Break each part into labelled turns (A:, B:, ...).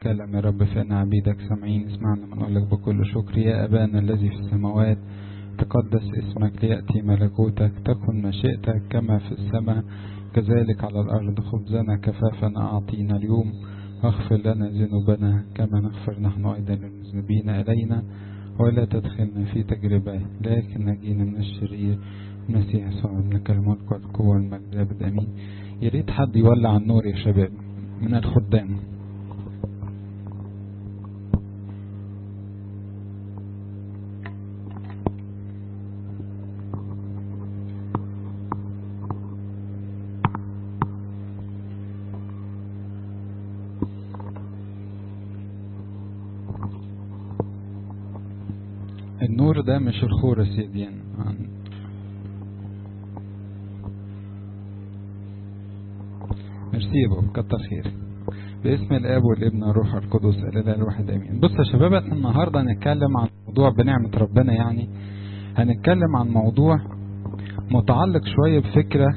A: تكلم يا رب فإن عبيدك سامعين اسمعنا من قولك بكل شكر يا أبانا الذي في السماوات تقدس اسمك ليأتي ملكوتك تكن مشيئتك كما في السماء كذلك على الأرض خبزنا كفافنا أعطينا اليوم واغفر لنا ذنوبنا كما نغفر نحن أيضا للمذنبين إلينا ولا تدخلنا في تجربة لكن نجينا من الشرير المسيح يسوع ابنك الملك والقوة والمجد أبد أمين يا ريت حد يولع النور يا شباب من الخدام النور ده مش الخور يا سيدي يعني ميرسي يا بابا كتر خير باسم الاب والابن والروح القدس الاله الواحد امين بص يا شباب احنا النهارده هنتكلم عن موضوع بنعمه ربنا يعني هنتكلم عن موضوع متعلق شويه بفكره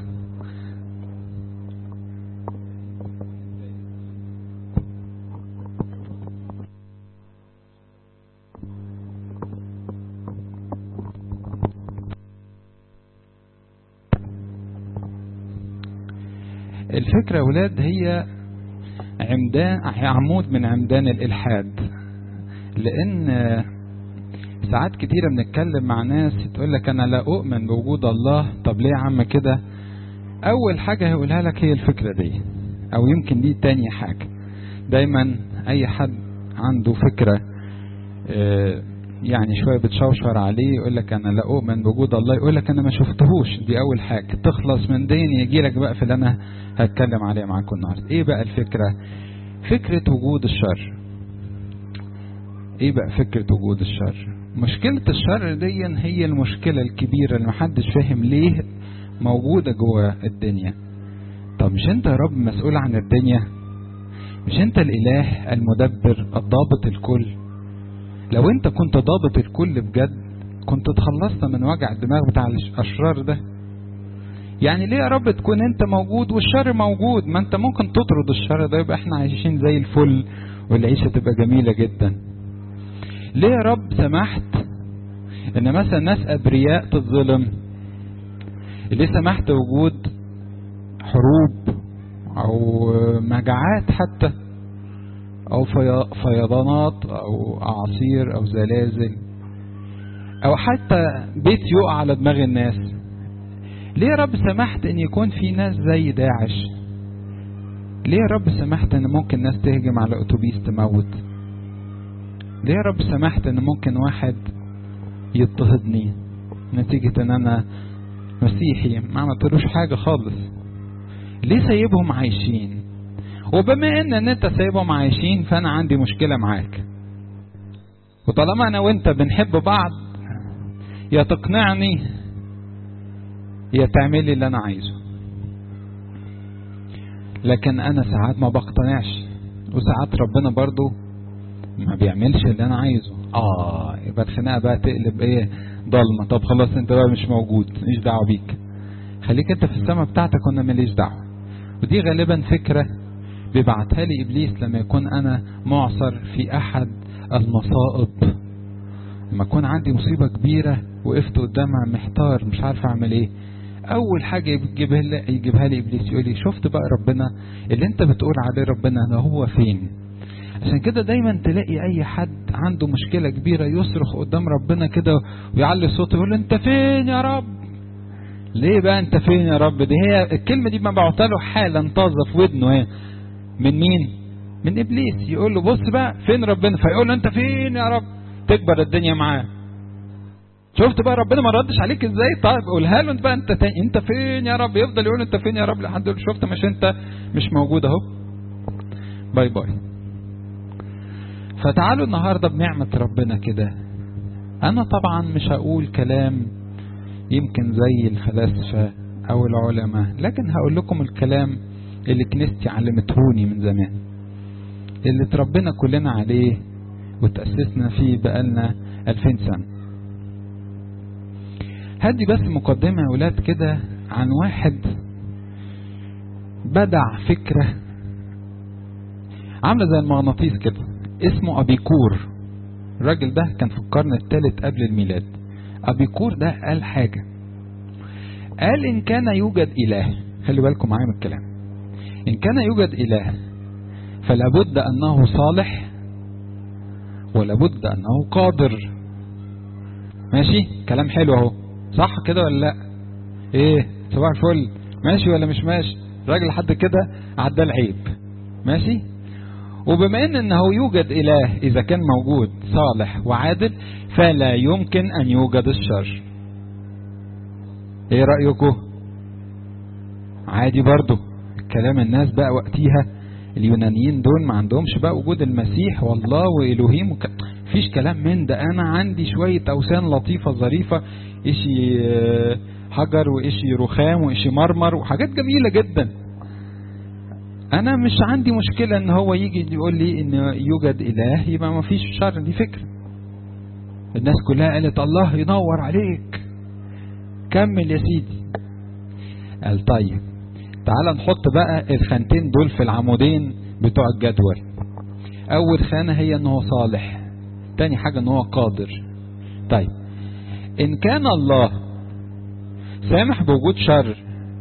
A: الفكرة يا ولاد هي عمدان عمود من عمدان الإلحاد لأن ساعات كتيرة بنتكلم مع ناس تقول لك أنا لا أؤمن بوجود الله طب ليه يا عم كده أول حاجة هيقولها لك هي الفكرة دي أو يمكن دي تاني حاجة دايما أي حد عنده فكرة يعني شوية بتشوشر عليه يقول لك أنا لا أؤمن بوجود الله يقول لك أنا ما شفتهوش دي أول حاجة تخلص من دين يجي لك بقى في اللي أنا هتكلم عليه معاكم النهاردة إيه بقى الفكرة؟ فكرة وجود الشر إيه بقى فكرة وجود الشر؟ مشكلة الشر دي هي المشكلة الكبيرة اللي محدش فاهم ليه موجودة جوه الدنيا طب مش أنت يا رب مسؤول عن الدنيا؟ مش أنت الإله المدبر الضابط الكل؟ لو انت كنت ضابط الكل بجد كنت اتخلصت من وجع الدماغ بتاع الاشرار ده يعني ليه يا رب تكون انت موجود والشر موجود ما انت ممكن تطرد الشر ده يبقى احنا عايشين زي الفل والعيشه تبقى جميله جدا ليه يا رب سمحت ان مثلا ناس ابرياء تتظلم ليه سمحت وجود حروب او مجاعات حتى او فيضانات او اعاصير او زلازل او حتى بيت يقع على دماغ الناس ليه يا رب سمحت ان يكون في ناس زي داعش ليه يا رب سمحت ان ممكن ناس تهجم على اتوبيس تموت ليه يا رب سمحت ان ممكن واحد يضطهدني نتيجة ان انا مسيحي ما عملتلوش حاجة خالص ليه سايبهم عايشين وبما ان ان انت سايبهم عايشين فانا عندي مشكله معاك وطالما انا وانت بنحب بعض يا تقنعني يا تعمل لي اللي انا عايزه لكن انا ساعات ما بقتنعش وساعات ربنا برضو ما بيعملش اللي انا عايزه اه يبقى الخناقه بقى تقلب ايه ضلمه طب خلاص انت بقى مش موجود ماليش دعوه بيك خليك انت في السماء بتاعتك وانا ماليش دعوه ودي غالبا فكره بيبعتها لي ابليس لما يكون انا معصر في احد المصائب لما يكون عندي مصيبه كبيره وقفت قدامها محتار مش عارف اعمل ايه اول حاجه يجيبها لي يجيبها لي ابليس يقول لي شفت بقى ربنا اللي انت بتقول عليه ربنا ده هو فين عشان كده دايما تلاقي اي حد عنده مشكله كبيره يصرخ قدام ربنا كده ويعلي صوته يقول انت فين يا رب ليه بقى انت فين يا رب دي هي الكلمه دي مبعوتها له حالا طازه في ودنه ايه من مين من ابليس يقول له بص بقى فين ربنا فيقول له انت فين يا رب تكبر الدنيا معاه شفت بقى ربنا ما ردش عليك ازاي طيب قولها له انت بقى انت تاني انت فين يا رب يفضل يقول انت فين يا رب لحد يقول شفت مش انت مش موجود اهو باي باي فتعالوا النهارده بنعمه ربنا كده انا طبعا مش هقول كلام يمكن زي الفلاسفه او العلماء لكن هقول لكم الكلام اللي كنيستي علمتهوني من زمان اللي اتربينا كلنا عليه وتأسسنا فيه بقالنا ألفين سنة هدي بس مقدمة يا ولاد كده عن واحد بدع فكرة عاملة زي المغناطيس كده اسمه أبيكور الراجل ده كان في القرن الثالث قبل الميلاد أبيكور ده قال حاجة قال إن كان يوجد إله خلي بالكم معايا من الكلام إن كان يوجد إله فلابد أنه صالح ولابد أنه قادر ماشي كلام حلو اهو صح كده ولا لا ايه صباح الفل ماشي ولا مش ماشي الراجل لحد كده عدى العيب ماشي وبما ان انه يوجد اله اذا كان موجود صالح وعادل فلا يمكن ان يوجد الشر ايه رأيكم عادي برضو كلام الناس بقى وقتيها اليونانيين دول ما عندهمش بقى وجود المسيح والله والوهيم وك... فيش كلام من ده انا عندي شوية اوثان لطيفة ظريفة اشي حجر واشي رخام واشي مرمر وحاجات جميلة جدا انا مش عندي مشكلة ان هو يجي يقول لي ان يوجد اله يبقى ما فيش شر دي فكرة الناس كلها قالت الله ينور عليك كمل يا سيدي قال طيب تعال نحط بقى الخانتين دول في العمودين بتوع الجدول اول خانة هي ان هو صالح تاني حاجة ان هو قادر طيب ان كان الله سامح بوجود شر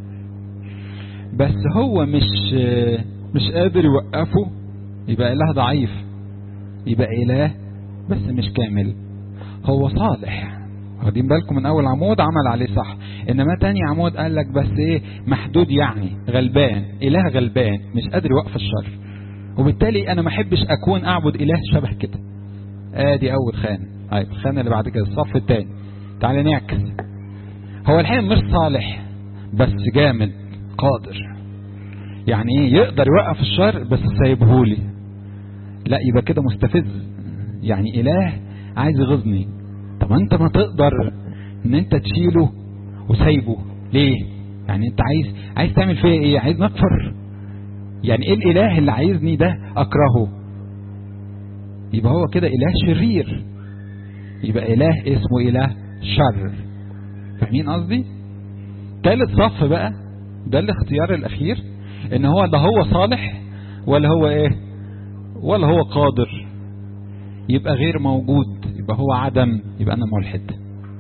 A: بس هو مش مش قادر يوقفه يبقى اله ضعيف يبقى اله بس مش كامل هو صالح واخدين بالكم من اول عمود عمل عليه صح انما تاني عمود قال لك بس ايه محدود يعني غلبان اله غلبان مش قادر يوقف الشر وبالتالي انا ما احبش اكون اعبد اله شبه كده ادي اول خانه طيب الخانه اللي بعد كده الصف الثاني تعالى نعكس هو الحين مش صالح بس جامد قادر يعني ايه يقدر يوقف الشر بس سايبهولي لا يبقى كده مستفز يعني اله عايز يغيظني طب انت ما تقدر ان انت تشيله وسايبه ليه يعني انت عايز عايز تعمل فيا ايه عايز نكفر يعني ايه الاله اللي عايزني ده اكرهه يبقى هو كده اله شرير يبقى اله اسمه اله شر فاهمين قصدي تالت صف بقى ده الاختيار الاخير ان هو ده هو صالح ولا هو ايه ولا هو قادر يبقى غير موجود يبقى هو عدم يبقى انا ملحد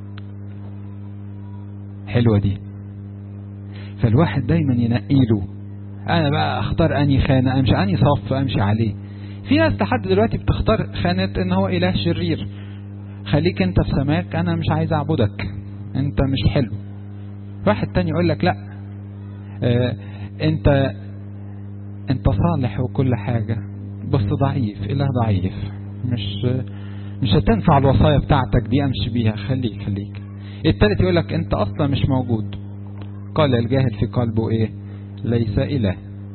A: حلوه دي فالواحد دايما ينقيله انا بقى اختار اني خانه امشي اني صف امشي عليه في ناس لحد دلوقتي بتختار خانه ان هو اله شرير خليك انت في سماك انا مش عايز اعبدك انت مش حلو واحد تاني يقول لك لا اه انت انت صالح وكل حاجة بس ضعيف اله ضعيف مش مش هتنفع الوصايا بتاعتك دي امشي بيها خليك خليك التالت يقول لك انت اصلا مش موجود قال الجاهل في قلبه ايه ليس اله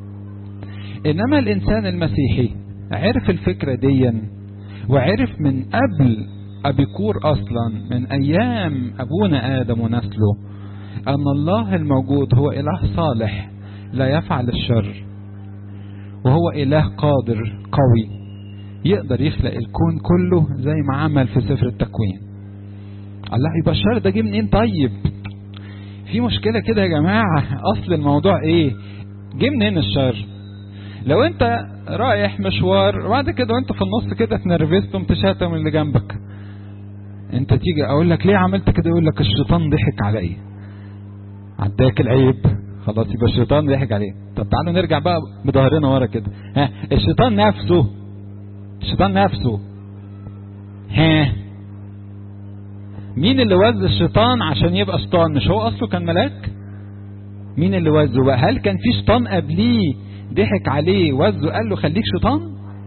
A: انما الانسان المسيحي عرف الفكرة ديا وعرف من قبل أبيكور أصلا من أيام أبونا آدم ونسله أن الله الموجود هو إله صالح لا يفعل الشر وهو إله قادر قوي يقدر يخلق الكون كله زي ما عمل في سفر التكوين الله يبقى الشر ده جه منين طيب في مشكلة كده يا جماعة أصل الموضوع إيه جه منين الشر لو أنت رايح مشوار وبعد كده وأنت في النص كده اتنرفزت ومتشاتم اللي جنبك انت تيجي اقول لك ليه عملت كده يقول لك الشيطان ضحك عليا عداك العيب خلاص يبقى الشيطان ضحك عليه طب تعالوا نرجع بقى بظهرنا ورا كده ها الشيطان نفسه الشيطان نفسه ها مين اللي وز الشيطان عشان يبقى شيطان مش هو اصله كان ملاك مين اللي وزه بقى هل كان في شيطان قبليه ضحك عليه وزه قال له خليك شيطان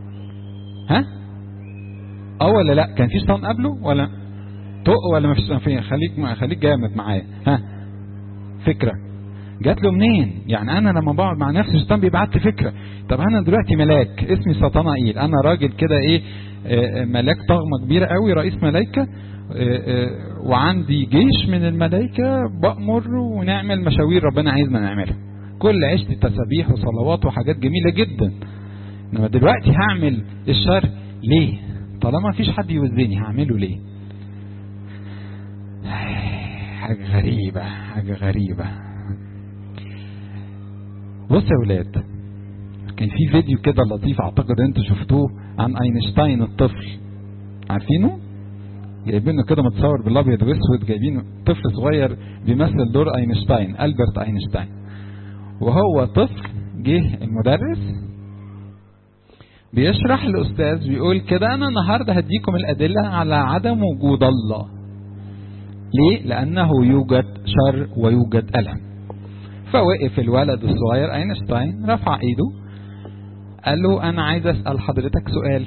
A: ها اه ولا لا كان في شيطان قبله ولا طق ولا ما فيش فين خليك خليك جامد معايا ها فكره جات له منين يعني انا لما بقعد مع نفسي الشيطان بيبعت لي فكره طب انا دلوقتي ملاك اسمي سطنائيل انا راجل كده ايه ملاك طغمه كبيره قوي رئيس ملائكه وعندي جيش من الملائكه بامر ونعمل مشاوير ربنا عايزنا نعملها كل عشت تسابيح وصلوات وحاجات جميله جدا انما دلوقتي هعمل الشر ليه طالما مفيش حد يوزني هعمله ليه حاجة غريبة حاجة غريبة بص يا ولاد كان في فيديو كده لطيف اعتقد انتوا شفتوه عن اينشتاين الطفل عارفينه جايبينه كده متصور بالابيض واسود جايبينه طفل صغير بيمثل دور اينشتاين البرت اينشتاين وهو طفل جه المدرس بيشرح الاستاذ بيقول كده انا النهارده هديكم الادله على عدم وجود الله ليه لانه يوجد شر ويوجد الم فوقف الولد الصغير اينشتاين رفع ايده قال له انا عايز اسال حضرتك سؤال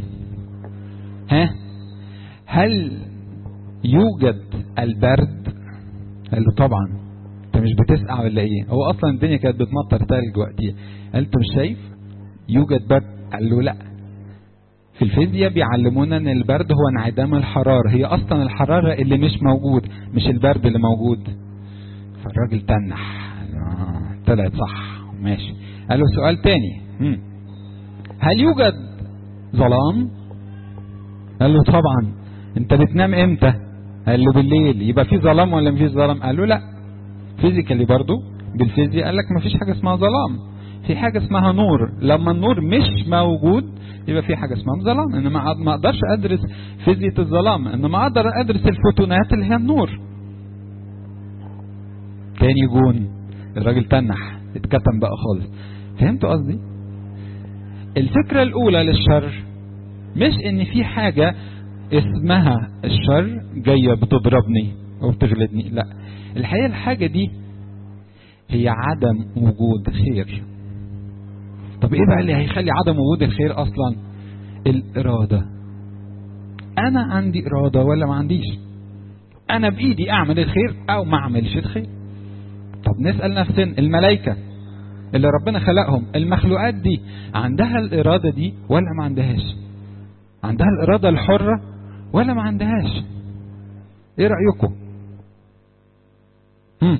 A: ها هل يوجد البرد قال له طبعا انت مش بتسقع ولا ايه هو اصلا الدنيا كانت بتمطر تلج وقتها قال انت مش شايف يوجد برد قال له لا في الفيزياء بيعلمونا ان البرد هو انعدام الحرارة هي اصلا الحرارة اللي مش موجود مش البرد اللي موجود فالراجل تنح آه، طلعت صح ماشي قال له سؤال تاني هم. هل يوجد ظلام قال له طبعا انت بتنام امتى قال له بالليل يبقى في ظلام ولا مفيش ظلام قال له لا فيزيكالي برضو بالفيزياء قال لك مفيش حاجه اسمها ظلام في حاجه اسمها نور لما النور مش موجود يبقى في حاجه اسمها ظلام انما ما اقدرش ادرس فيزياء الظلام انما اقدر ادرس الفوتونات اللي هي النور تاني جون الراجل تنح اتكتم بقى خالص فهمتوا قصدي الفكره الاولى للشر مش ان في حاجه اسمها الشر جايه بتضربني او بتغلبني لا الحقيقه الحاجه دي هي عدم وجود خير طب ايه بقى اللي هيخلي عدم وجود الخير اصلا الاراده انا عندي اراده ولا ما عنديش انا بايدي اعمل الخير او ما اعملش الخير طب نسال نفسنا الملائكه اللي ربنا خلقهم المخلوقات دي عندها الاراده دي ولا ما عندهاش عندها الاراده الحره ولا ما عندهاش ايه رايكم هم.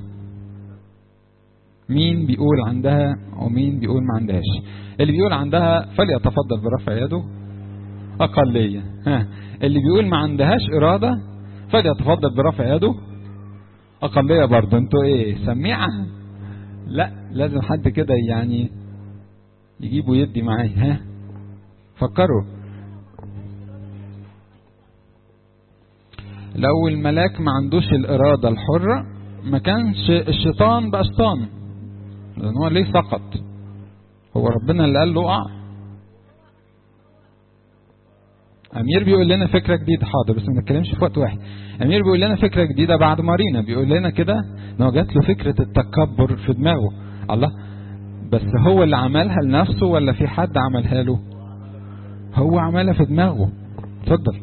A: مين بيقول عندها ومين بيقول ما عندهاش اللي بيقول عندها فليتفضل برفع يده أقلية ها. اللي بيقول ما عندهاش إرادة فليتفضل برفع يده أقلية برضه انتوا ايه سميعة لا لازم حد كده يعني يجيب ويدي معايا ها فكروا لو الملاك ما عندوش الإرادة الحرة ما كانش الشيطان بقى شيطان لأن هو ليه سقط هو ربنا اللي قال له اقع أمير بيقول لنا فكرة جديدة حاضر بس ما نتكلمش في وقت واحد أمير بيقول لنا فكرة جديدة بعد مارينا بيقول لنا كده إن هو جات له فكرة التكبر في دماغه الله بس هو اللي عملها لنفسه ولا في حد عملها له هو عملها في دماغه اتفضل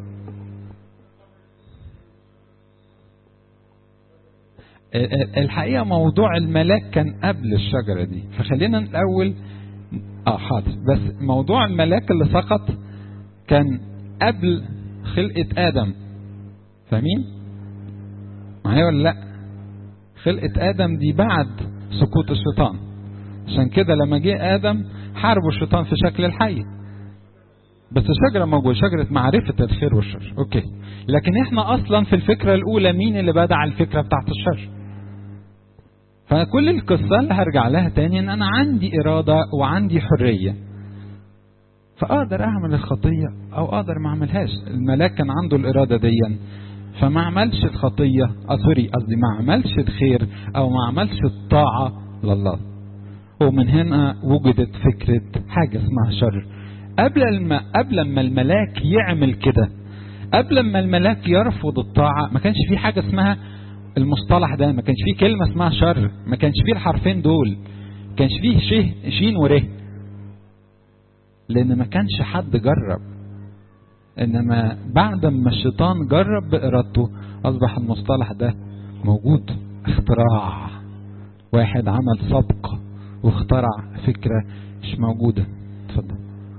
A: الحقيقة موضوع الملاك كان قبل الشجرة دي فخلينا الأول اه حاضر بس موضوع الملاك اللي سقط كان قبل خلقة آدم فاهمين؟ معايا ولا لأ؟ خلقة آدم دي بعد سقوط الشيطان عشان كده لما جه آدم حاربوا الشيطان في شكل الحي بس الشجرة موجودة شجرة معرفة الخير والشر اوكي لكن احنا اصلا في الفكرة الاولى مين اللي بدع الفكرة بتاعت الشر فكل القصة اللي هرجع لها تاني ان انا عندي ارادة وعندي حرية فاقدر اعمل الخطية او اقدر ما اعملهاش الملاك كان عنده الارادة دي فما عملش الخطية آه سوري قصدي ما عملش الخير او ما عملش الطاعة لله ومن هنا وجدت فكرة حاجة اسمها شر قبل ما قبل ما الملاك يعمل كده قبل ما الملاك يرفض الطاعة ما كانش في حاجة اسمها المصطلح ده ما كانش فيه كلمة اسمها شر ما كانش فيه الحرفين دول ما كانش فيه شه شين وره لأن ما كانش حد جرب إنما بعد ما الشيطان جرب بإرادته أصبح المصطلح ده موجود اختراع واحد عمل سبق واخترع فكرة مش موجودة اتفضل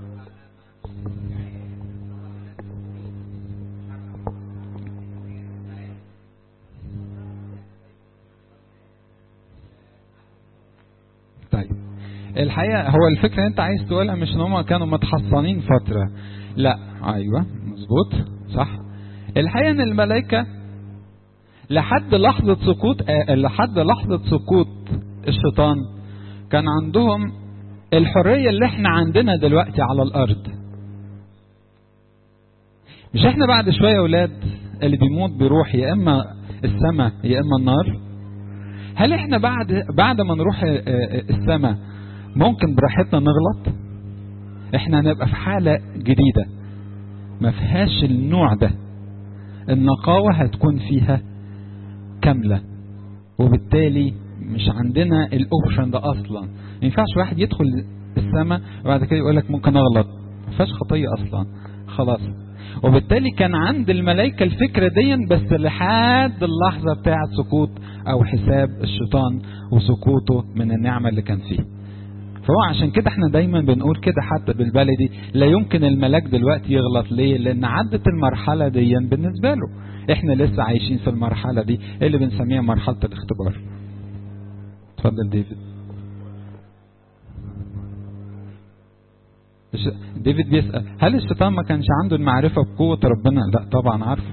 A: طيب الحقيقة هو الفكرة اللي انت عايز تقولها مش ان هم كانوا متحصنين فترة لا ايوه مظبوط صح الحقيقة ان الملائكة لحد لحظة سقوط آه لحد لحظة سقوط الشيطان كان عندهم الحرية اللي احنا عندنا دلوقتي على الارض مش احنا بعد شوية يا ولاد اللي بيموت بيروح يا اما السماء يا اما النار هل احنا بعد بعد ما نروح السماء ممكن براحتنا نغلط احنا هنبقى في حالة جديدة ما فيهاش النوع ده النقاوة هتكون فيها كاملة وبالتالي مش عندنا الاوبشن ده اصلا ما ينفعش واحد يدخل السماء وبعد كده يقول لك ممكن اغلط ما فيهاش خطيه اصلا خلاص وبالتالي كان عند الملائكه الفكره دي بس لحد اللحظه بتاعه سقوط او حساب الشيطان وسقوطه من النعمه اللي كان فيه فهو عشان كده احنا دايما بنقول كده حتى بالبلدي لا يمكن الملاك دلوقتي يغلط ليه لان عدت المرحله دي بالنسبه له احنا لسه عايشين في المرحله دي اللي بنسميها مرحله الاختبار اتفضل ديفيد ديفيد بيسأل هل الشيطان ما كانش عنده المعرفة بقوة ربنا لا طبعا عارفه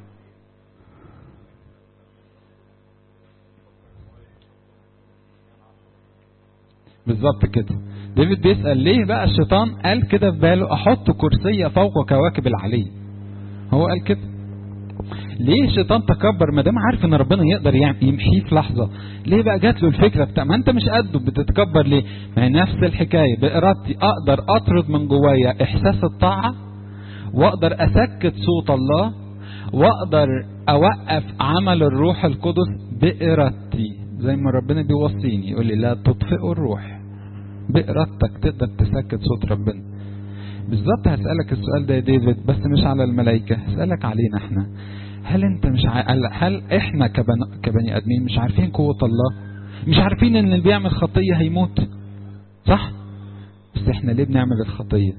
A: بالظبط كده ديفيد بيسأل ليه بقى الشيطان قال كده في باله احط كرسي فوق كواكب العلي هو قال كده ليه الشيطان تكبر ما دام عارف ان ربنا يقدر يمحيه في لحظه ليه بقى جات له الفكره بتاع ما انت مش قده بتتكبر ليه ما هي نفس الحكايه بارادتي اقدر اطرد من جوايا احساس الطاعه واقدر اسكت صوت الله واقدر اوقف عمل الروح القدس بارادتي زي ما ربنا بيوصيني يقول لي لا تطفئوا الروح بارادتك تقدر تسكت صوت ربنا بالظبط هسألك السؤال ده يا ديفيد بس مش على الملائكة هسألك علينا احنا هل انت مش ع... هل احنا كبن... كبني ادمين مش عارفين قوة الله مش عارفين ان اللي بيعمل خطية هيموت صح بس احنا ليه بنعمل الخطية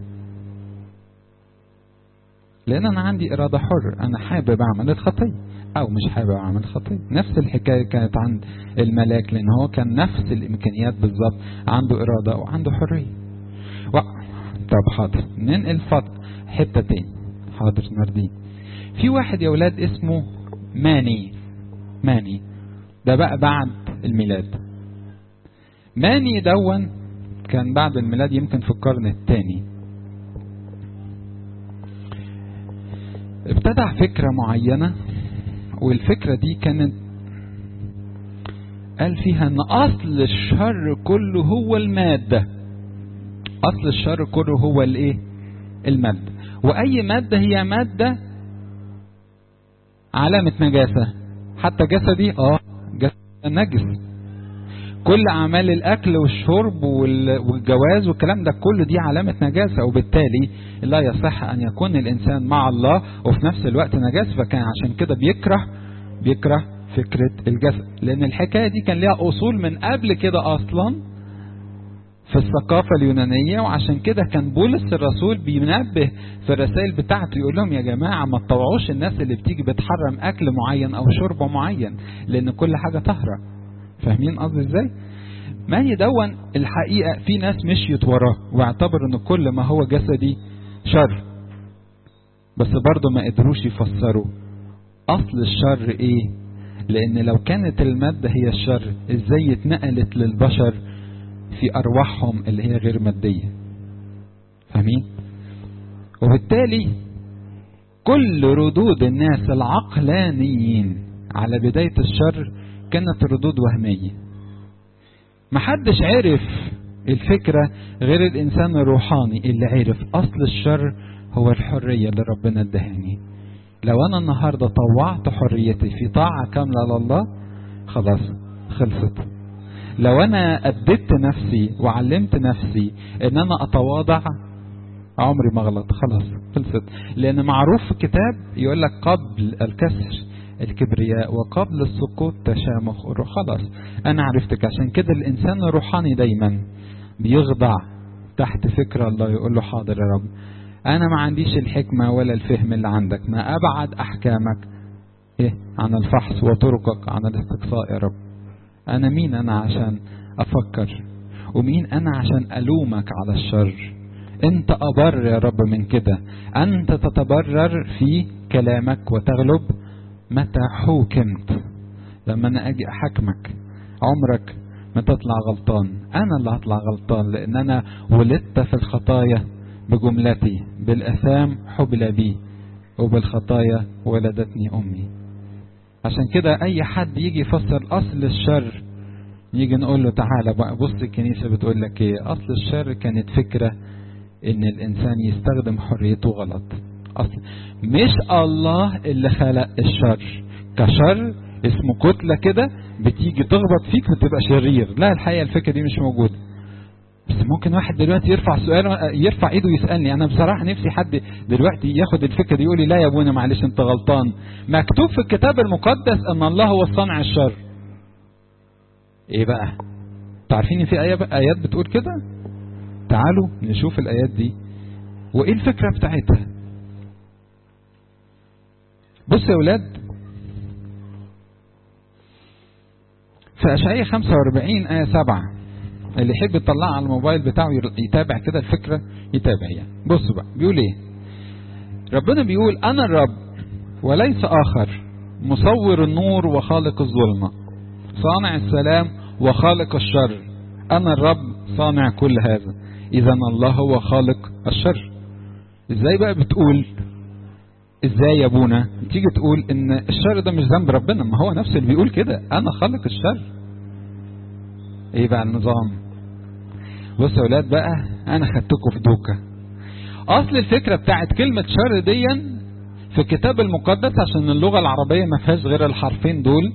A: لان انا عندي ارادة حر انا حابب اعمل الخطية او مش حابب اعمل خطية نفس الحكاية كانت عند الملاك لان هو كان نفس الامكانيات بالظبط عنده ارادة وعنده حرية و... طب حاضر ننقل فضل حتة تاني حاضر نردين في واحد يا ولاد اسمه ماني ماني ده بقى بعد الميلاد ماني دون كان بعد الميلاد يمكن في القرن الثاني ابتدع فكرة معينة والفكرة دي كانت قال فيها ان اصل الشر كله هو الماده اصل الشر كله هو الايه المادة واي مادة هي مادة علامة نجاسة حتى جسدي اه جسد نجس كل اعمال الاكل والشرب والجواز والكلام ده كله دي علامة نجاسة وبالتالي لا يصح ان يكون الانسان مع الله وفي نفس الوقت نجس فكان عشان كده بيكره بيكره فكرة الجسد لان الحكاية دي كان ليها اصول من قبل كده اصلا في الثقافة اليونانية وعشان كده كان بولس الرسول بينبه في الرسائل بتاعته يقول لهم يا جماعة ما تطوعوش الناس اللي بتيجي بتحرم أكل معين أو شرب معين لأن كل حاجة طهرة فاهمين قصدي ازاي؟ ما هي دون الحقيقة في ناس مشيت وراه واعتبر ان كل ما هو جسدي شر بس برضه ما قدروش يفسروا أصل الشر إيه؟ لأن لو كانت المادة هي الشر إزاي اتنقلت للبشر في أرواحهم اللي هي غير مادية فاهمين وبالتالي كل ردود الناس العقلانيين على بداية الشر كانت ردود وهمية محدش عرف الفكرة غير الإنسان الروحاني اللي عرف أصل الشر هو الحرية اللي ربنا ادهاني لو أنا النهاردة طوعت حريتي في طاعة كاملة لله خلاص خلصت لو انا ادبت نفسي وعلمت نفسي ان انا اتواضع عمري ما غلط خلاص خلصت لان معروف في الكتاب يقول لك قبل الكسر الكبرياء وقبل السقوط تشامخ خلاص انا عرفتك عشان كده الانسان الروحاني دايما بيخضع تحت فكرة الله يقول له حاضر يا رب انا ما عنديش الحكمة ولا الفهم اللي عندك ما ابعد احكامك ايه عن الفحص وطرقك عن الاستقصاء يا رب انا مين انا عشان افكر ومين انا عشان الومك على الشر انت ابر يا رب من كده انت تتبرر في كلامك وتغلب متى حوكمت لما انا اجي احكمك عمرك ما تطلع غلطان انا اللي هطلع غلطان لان انا ولدت في الخطايا بجملتي بالاثام حبل بي وبالخطايا ولدتني امي عشان كده اي حد يجي يفسر اصل الشر يجي نقول له تعالى بقى بص الكنيسه بتقول لك ايه اصل الشر كانت فكره ان الانسان يستخدم حريته غلط اصل مش الله اللي خلق الشر كشر اسمه كتله كده بتيجي تخبط فيك وتبقى شرير لا الحقيقه الفكره دي مش موجوده بس ممكن واحد دلوقتي يرفع سؤال يرفع ايده ويسالني انا بصراحه نفسي حد دلوقتي ياخد الفكره دي يقول لي لا يا ابونا معلش انت غلطان مكتوب في الكتاب المقدس ان الله هو صانع الشر ايه بقى تعرفين في ايات بتقول كده تعالوا نشوف الايات دي وايه الفكره بتاعتها بص يا اولاد في اشعياء 45 ايه 7 اللي يحب يطلعها على الموبايل بتاعه يتابع كده الفكره يتابع يعني بصوا بقى بيقول ايه ربنا بيقول انا الرب وليس اخر مصور النور وخالق الظلمه صانع السلام وخالق الشر انا الرب صانع كل هذا اذا الله هو خالق الشر ازاي بقى بتقول ازاي يا ابونا تيجي تقول ان الشر ده مش ذنب ربنا ما هو نفسه اللي بيقول كده انا خالق الشر ايه بقى النظام بصوا يا اولاد بقى انا خدتكم في دوكه اصل الفكره بتاعت كلمه شر ديا في الكتاب المقدس عشان اللغه العربيه ما فيهاش غير الحرفين دول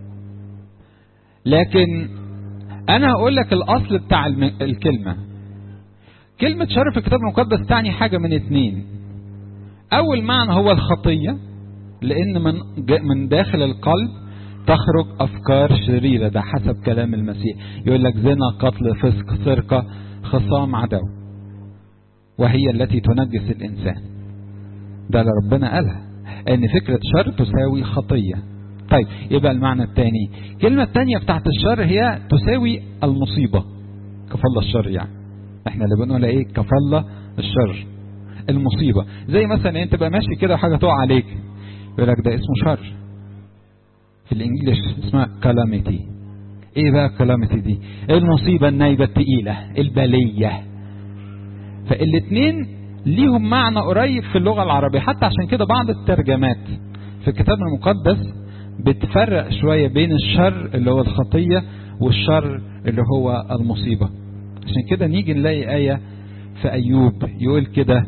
A: لكن انا هقول لك الاصل بتاع الكلمه كلمه شر في الكتاب المقدس تعني حاجه من اتنين اول معنى هو الخطيه لان من من داخل القلب تخرج افكار شريره ده حسب كلام المسيح يقول لك زنا قتل فسق سرقه خصام عدو وهي التي تنجس الانسان ده اللي ربنا قالها ان فكره شر تساوي خطيه طيب يبقى المعنى الثاني الكلمه الثانيه بتاعت الشر هي تساوي المصيبه كفالة الشر يعني احنا اللي بنقول ايه كفالة الشر المصيبه زي مثلا انت تبقى ماشي كده وحاجه تقع عليك يقول لك ده اسمه شر في الانجليش اسمها كلاميتي ايه بقى كلاميتي دي المصيبه النايبه الثقيله البليه فالاثنين ليهم معنى قريب في اللغه العربيه حتى عشان كده بعض الترجمات في الكتاب المقدس بتفرق شويه بين الشر اللي هو الخطيه والشر اللي هو المصيبه عشان كده نيجي نلاقي ايه في ايوب يقول كده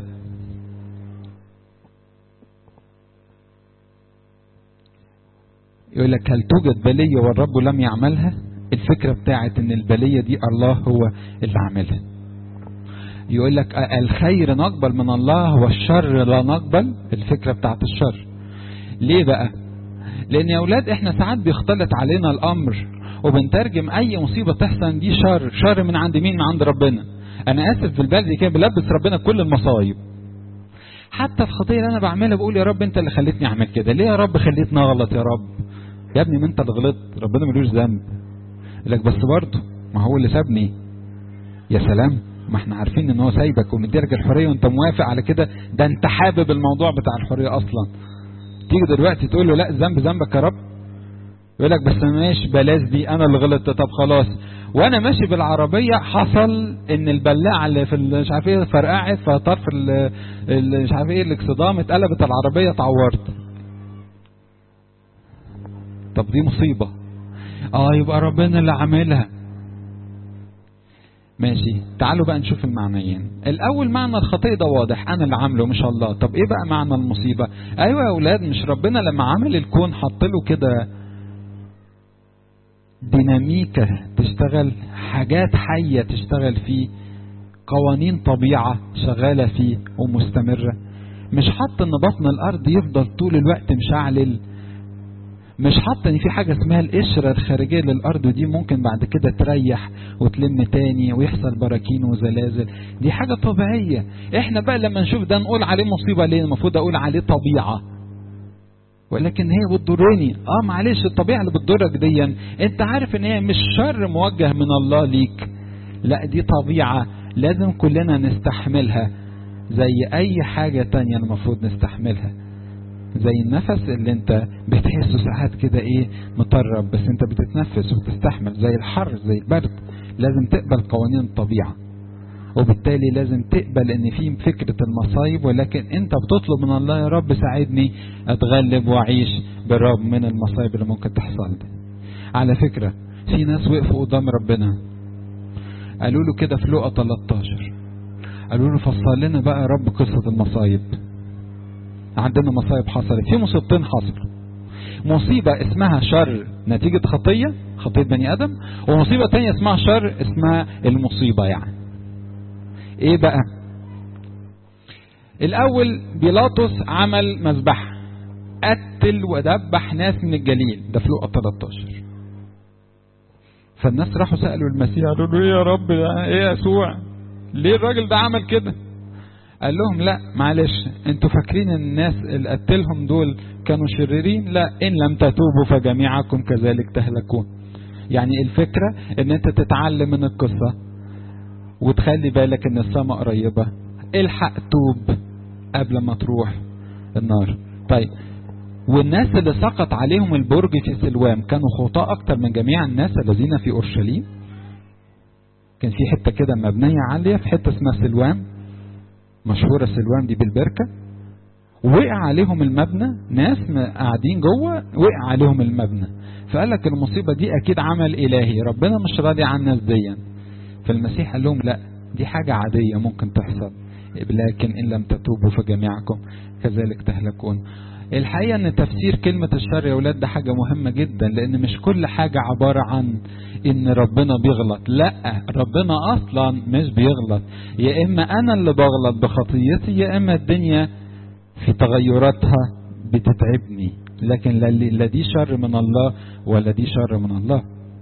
A: يقول لك هل توجد بلية والرب لم يعملها الفكرة بتاعت ان البلية دي الله هو اللي عاملها يقول لك الخير نقبل من الله والشر لا نقبل الفكرة بتاعت الشر ليه بقى لان يا اولاد احنا ساعات بيختلط علينا الامر وبنترجم اي مصيبة تحصل دي شر شر من عند مين من عند ربنا انا اسف في البلد كده بلبس ربنا كل المصايب حتى الخطيه اللي انا بعملها بقول يا رب انت اللي خليتني اعمل كده ليه يا رب خليتني اغلط يا رب يا ابني ما انت اللي غلطت ربنا ملوش ذنب يقول لك بس برضه ما هو اللي سابني يا سلام ما احنا عارفين ان هو سايبك ومديلك الحريه وانت موافق على كده ده انت حابب الموضوع بتاع الحريه اصلا تيجي دلوقتي تقول له لا ذنب ذنبك يا رب يقول لك بس ماشي بلاش دي انا اللي غلطت طب خلاص وانا ماشي بالعربيه حصل ان البلاعه اللي في مش عارف ايه فرقعت فطرف مش عارف ايه الاكسدام اتقلبت العربيه اتعورت طب دي مصيبه اه يبقى ربنا اللي عاملها ماشي تعالوا بقى نشوف المعنيين الاول معنى الخطيئة ده واضح انا اللي عامله مش الله طب ايه بقى معنى المصيبة ايوه يا اولاد مش ربنا لما عمل الكون حط له كده ديناميكا تشتغل حاجات حية تشتغل فيه قوانين طبيعة شغالة فيه ومستمرة مش حط ان بطن الارض يفضل طول الوقت مشعلل مش حاطط ان في حاجه اسمها القشره الخارجيه للارض ودي ممكن بعد كده تريح وتلم تاني ويحصل براكين وزلازل دي حاجه طبيعيه احنا بقى لما نشوف ده نقول عليه مصيبه ليه المفروض اقول عليه طبيعه ولكن هي بتضرني اه معلش الطبيعه اللي بتضرك دي انت عارف ان هي مش شر موجه من الله ليك لا دي طبيعه لازم كلنا نستحملها زي اي حاجه تانية المفروض نستحملها زي النفس اللي انت بتحسه ساعات كده ايه مطرب بس انت بتتنفس وبتستحمل زي الحر زي البرد لازم تقبل قوانين الطبيعة وبالتالي لازم تقبل ان في فكرة المصايب ولكن انت بتطلب من الله يا رب ساعدني اتغلب واعيش بالرب من المصايب اللي ممكن تحصل لي على فكرة في ناس وقفوا قدام ربنا قالوا له كده في لقا 13 قالوا له فصل لنا بقى يا رب قصة المصايب عندنا مصايب حصلت في مصيبتين حصلوا مصيبة اسمها شر نتيجة خطية خطية بني آدم ومصيبة تانية اسمها شر اسمها المصيبة يعني ايه بقى الاول بيلاطس عمل مذبحة قتل ودبح ناس من الجليل ده في لقا 13 فالناس راحوا سألوا المسيح قالوا له ايه يا رب ده ايه يا يسوع ليه الراجل ده عمل كده قال لهم لا معلش انتوا فاكرين ان الناس اللي قتلهم دول كانوا شريرين لا ان لم تتوبوا فجميعكم كذلك تهلكون يعني الفكرة ان انت تتعلم من القصة وتخلي بالك ان السماء قريبة الحق توب قبل ما تروح النار طيب والناس اللي سقط عليهم البرج في سلوام كانوا خطاء اكتر من جميع الناس الذين في اورشليم كان في حته كده مبنيه عاليه في حته اسمها سلوام مشهوره سلوام دي بالبركه وقع عليهم المبنى ناس قاعدين جوه وقع عليهم المبنى فقال لك المصيبه دي اكيد عمل الهي ربنا مش راضي عن الناس دي فالمسيح قال لهم لا دي حاجه عاديه ممكن تحصل لكن ان لم تتوبوا فجميعكم كذلك تهلكون الحقيقة ان تفسير كلمة الشر يا ولاد ده حاجة مهمة جدا لان مش كل حاجة عبارة عن ان ربنا بيغلط لا ربنا اصلا مش بيغلط يا اما انا اللي بغلط بخطيتي يا اما الدنيا في تغيراتها بتتعبني لكن لا دي شر من الله ولا دي شر من الله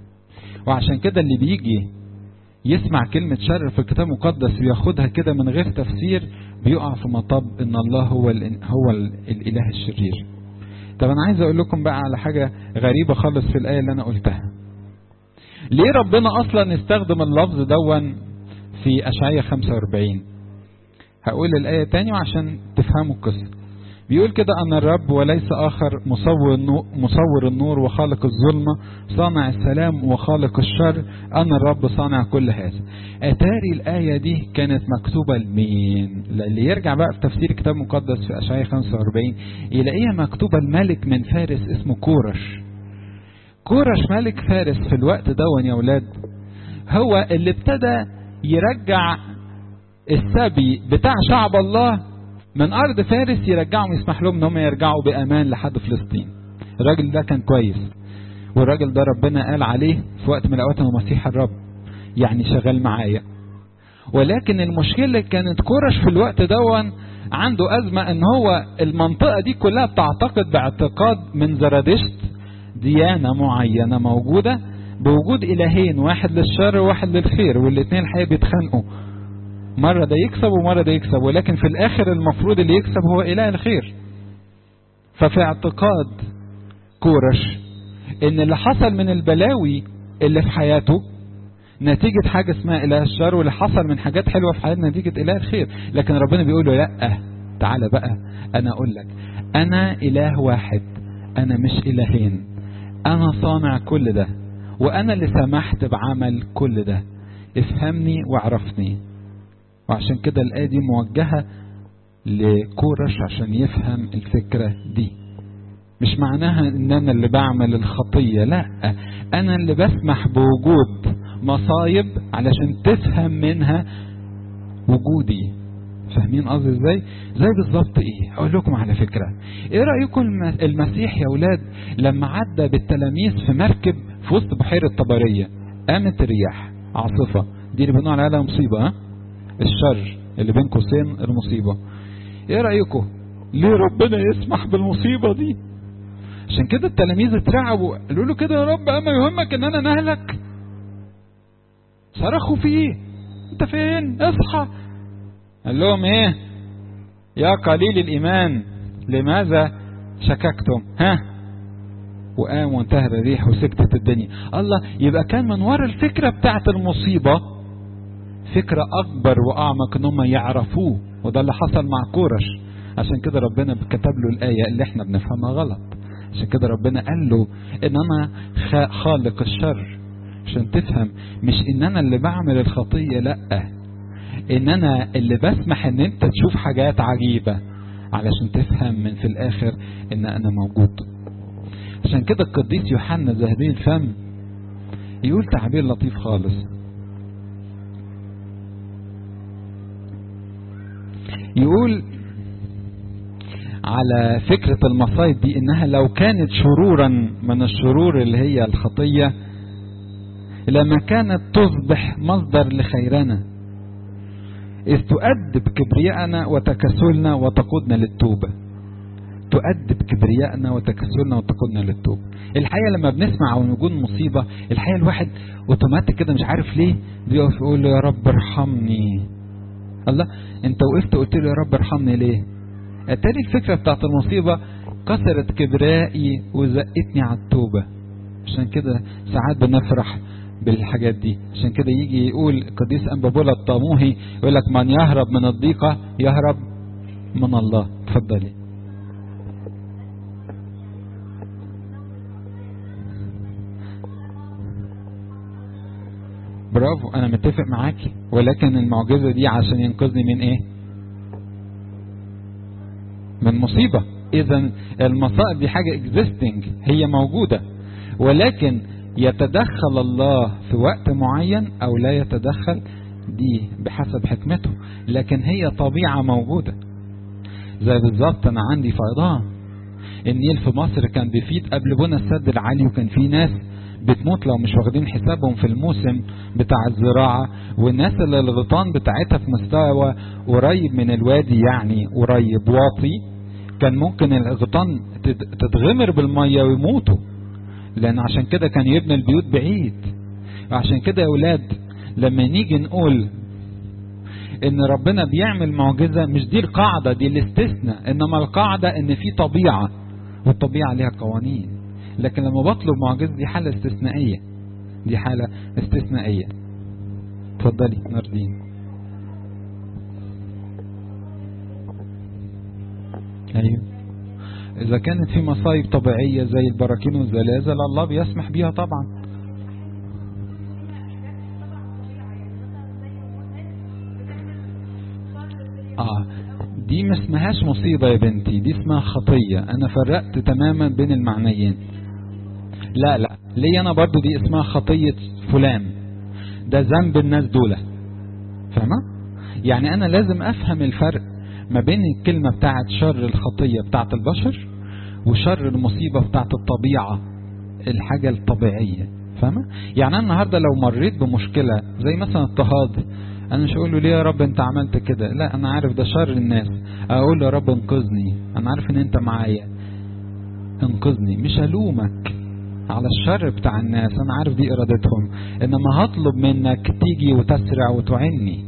A: وعشان كده اللي بيجي يسمع كلمة شر في الكتاب المقدس وياخدها كده من غير تفسير بيقع في مطب ان الله هو ال هو ال الاله الشرير. طب انا عايز اقول لكم بقى على حاجة غريبة خالص في الآية اللي انا قلتها. ليه ربنا اصلا استخدم اللفظ دون في اشعياء 45 هقول الآية تاني عشان تفهموا القصة. بيقول كده أنا الرب وليس آخر مصور النور, مصور النور وخالق الظلمة صانع السلام وخالق الشر أنا الرب صانع كل هذا أتاري الآية دي كانت مكتوبة لمين اللي يرجع بقى في تفسير الكتاب المقدس في أشعياء 45 يلاقيها مكتوبة الملك من فارس اسمه كورش كورش ملك فارس في الوقت دون يا ولاد هو اللي ابتدى يرجع السبي بتاع شعب الله من ارض فارس يرجعهم يسمح لهم ان هم يرجعوا بامان لحد فلسطين الراجل ده كان كويس والراجل ده ربنا قال عليه في وقت من الاوقات انه مسيح الرب يعني شغال معايا ولكن المشكله كانت كورش في الوقت دون عنده ازمه ان هو المنطقه دي كلها بتعتقد باعتقاد من زرادشت ديانه معينه موجوده بوجود الهين واحد للشر وواحد للخير والاثنين الحقيقه بيتخانقوا مرة ده يكسب ومرة ده يكسب ولكن في الآخر المفروض اللي يكسب هو إله الخير ففي اعتقاد كورش إن اللي حصل من البلاوي اللي في حياته نتيجة حاجة اسمها إله الشر واللي حصل من حاجات حلوة في حياتنا نتيجة إله الخير لكن ربنا بيقول له لأ تعالى بقى أنا أقول لك أنا إله واحد أنا مش إلهين أنا صانع كل ده وأنا اللي سمحت بعمل كل ده افهمني واعرفني وعشان كده الآية دي موجهة لكورش عشان يفهم الفكرة دي مش معناها ان انا اللي بعمل الخطية لا انا اللي بسمح بوجود مصايب علشان تفهم منها وجودي فاهمين قصدي ازاي زي بالظبط ايه اقول لكم على فكرة ايه رأيكم المسيح يا ولاد لما عدى بالتلاميذ في مركب في وسط بحيرة طبرية قامت الرياح عاصفة دي اللي بنقول عليها مصيبة ها الشر اللي بين قوسين المصيبة ايه رأيكم ليه ربنا يسمح بالمصيبة دي عشان كده التلاميذ اترعبوا قالوا له كده يا رب اما يهمك ان انا نهلك صرخوا فيه انت فين اصحى قال لهم ايه يا قليل الايمان لماذا شككتم ها وقام وانتهر الريح وسكتت الدنيا الله يبقى كان من ورا الفكرة بتاعت المصيبة فكرة أكبر وأعمق إن هم يعرفوه وده اللي حصل مع كورش عشان كده ربنا كتب له الآية اللي احنا بنفهمها غلط عشان كده ربنا قال له ان انا خالق الشر عشان تفهم مش ان انا اللي بعمل الخطية لا ان انا اللي بسمح ان انت تشوف حاجات عجيبة علشان تفهم من في الاخر ان انا موجود عشان كده القديس يوحنا ذهبي الفم يقول تعبير لطيف خالص يقول على فكرة المصايب دي انها لو كانت شرورا من الشرور اللي هي الخطية لما كانت تصبح مصدر لخيرنا إذ تؤدب كبرياءنا وتكسلنا وتقودنا للتوبة تؤدب كبرياءنا وتكسلنا وتقودنا للتوبة الحقيقة لما بنسمع عن وجود مصيبة الحقيقة الواحد اوتوماتيك كده مش عارف ليه بيقف يقول له يا رب ارحمني الله انت وقفت قلت له يا رب ارحمني ليه اتاري الفكرة بتاعت المصيبة كسرت كبرائي وزقتني على التوبة عشان كده ساعات بنفرح بالحاجات دي عشان كده يجي يقول القديس أنبابولا الطاموهي يقول لك من يهرب من الضيقة يهرب من الله اتفضلي برافو انا متفق معاكي ولكن المعجزة دي عشان ينقذني من ايه من مصيبة اذا المصائب دي حاجة existing هي موجودة ولكن يتدخل الله في وقت معين او لا يتدخل دي بحسب حكمته لكن هي طبيعة موجودة زي بالظبط انا عندي فيضان النيل في مصر كان بيفيد قبل بنى السد العالي وكان في ناس بتموت لو مش واخدين حسابهم في الموسم بتاع الزراعة والناس اللي الغيطان بتاعتها في مستوى قريب من الوادي يعني قريب واطي كان ممكن الغيطان تتغمر بالمية ويموتوا لان عشان كده كان يبني البيوت بعيد عشان كده يا ولاد لما نيجي نقول ان ربنا بيعمل معجزة مش دي القاعدة دي الاستثناء انما القاعدة ان في طبيعة والطبيعة ليها قوانين لكن لما بطلب معجزة دي حالة استثنائية دي حالة استثنائية اتفضلي ناردين ايوه اذا كانت في مصايب طبيعية زي البراكين والزلازل الله بيسمح بيها طبعا اه دي ما اسمهاش مصيبة يا بنتي دي اسمها خطية انا فرقت تماما بين المعنيين لا لا ليه انا برضو دي اسمها خطية فلان ده ذنب الناس دول فاهمة يعني انا لازم افهم الفرق ما بين الكلمة بتاعت شر الخطية بتاعت البشر وشر المصيبة بتاعت الطبيعة الحاجة الطبيعية فاهمة يعني انا النهاردة لو مريت بمشكلة زي مثلا اضطهاد انا مش اقول له ليه يا رب انت عملت كده لا انا عارف ده شر الناس اقول له يا رب انقذني انا عارف ان انت معايا انقذني مش هلومك على الشر بتاع الناس انا عارف دي ارادتهم انما هطلب منك تيجي وتسرع وتعني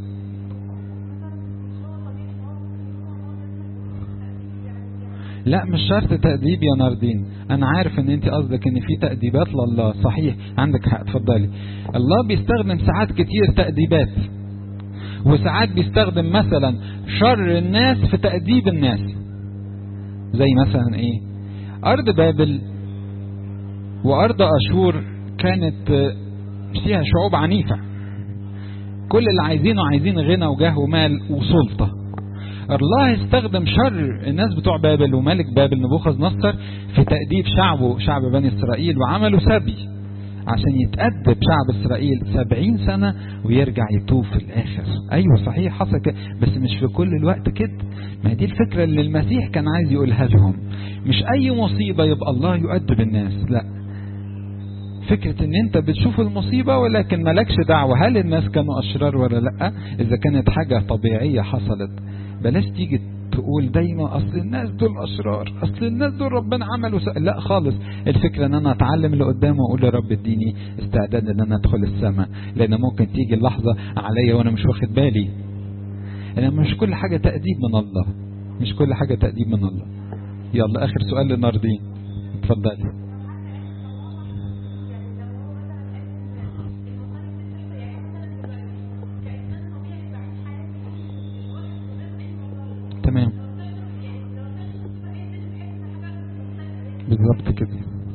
A: لا مش شرط تأديب يا ناردين انا عارف ان انت قصدك ان في تأديبات لله صحيح عندك حق اتفضلي الله بيستخدم ساعات كتير تأديبات وساعات بيستخدم مثلا شر الناس في تأديب الناس زي مثلا ايه ارض بابل وارض اشور كانت فيها شعوب عنيفة كل اللي عايزينه عايزين غنى وجاه ومال وسلطة الله استخدم شر الناس بتوع بابل وملك بابل نبوخذ نصر في تأديب شعبه شعب بني إسرائيل وعملوا سبي عشان يتأدب شعب إسرائيل سبعين سنة ويرجع يتوب في الآخر أيوة صحيح حصل كده بس مش في كل الوقت كده ما دي الفكرة اللي المسيح كان عايز يقولها لهم مش أي مصيبة يبقى الله يؤدب الناس لا فكرة ان انت بتشوف المصيبة ولكن مالكش دعوة هل الناس كانوا اشرار ولا لا اذا كانت حاجة طبيعية حصلت بلاش تيجي تقول دايما اصل الناس دول اشرار اصل الناس دول ربنا عملوا س... لا خالص الفكره ان انا اتعلم اللي قدامي واقول يا رب اديني استعداد ان انا ادخل السماء لان ممكن تيجي اللحظه عليا وانا مش واخد بالي انا مش كل حاجه تاديب من الله مش كل حاجه تاديب من الله يلا اخر سؤال لناردين اتفضلي تمام بالظبط كده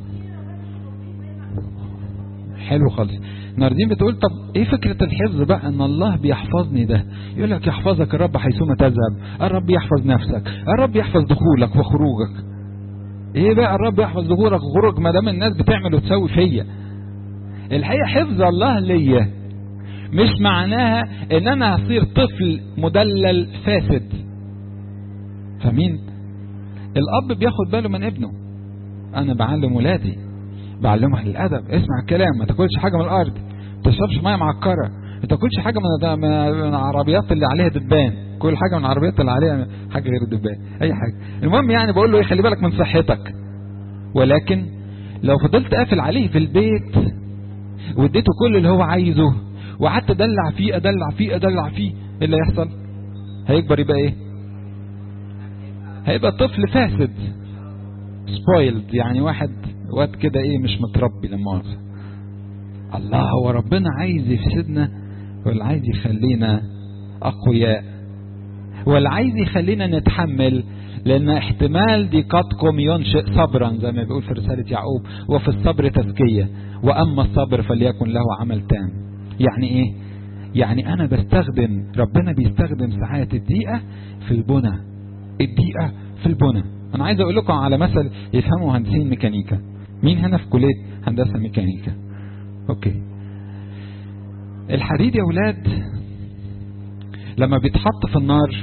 A: حلو خالص ناردين بتقول طب ايه فكرة الحفظ بقى ان الله بيحفظني ده يقول لك يحفظك الرب حيثما تذهب الرب يحفظ نفسك الرب يحفظ دخولك وخروجك ايه بقى الرب يحفظ دخولك وخروجك ما دام الناس بتعمل وتسوي فيا الحقيقة حفظ الله ليا مش معناها ان انا هصير طفل مدلل فاسد فمين الاب بياخد باله من ابنه انا بعلم ولادي بعلمه الادب اسمع الكلام ما تاكلش حاجه من الارض ما تشربش ميه معكره ما تاكلش حاجه من من العربيات اللي عليها دبان كل حاجه من العربيات اللي عليها حاجه غير الدبان اي حاجه المهم يعني بقول له ايه خلي بالك من صحتك ولكن لو فضلت قافل عليه في البيت واديته كل اللي هو عايزه وقعدت ادلع فيه ادلع فيه ادلع فيه ايه اللي هيحصل هيكبر يبقى ايه هيبقى طفل فاسد سبويلد يعني واحد واد كده ايه مش متربي لما مؤاخذة الله هو ربنا عايز يفسدنا ولا عايز يخلينا اقوياء ولا عايز يخلينا نتحمل لان احتمال ضيقتكم ينشئ صبرا زي ما بيقول في رسالة يعقوب وفي الصبر تزكية واما الصبر فليكن له عمل تام يعني ايه يعني انا بستخدم ربنا بيستخدم ساعات الدقيقة في البنى الدقيقة في البنى انا عايز اقول لكم على مثل يفهموا مهندسين ميكانيكا مين هنا في كلية هندسة ميكانيكا اوكي الحديد يا ولاد لما بيتحط في النار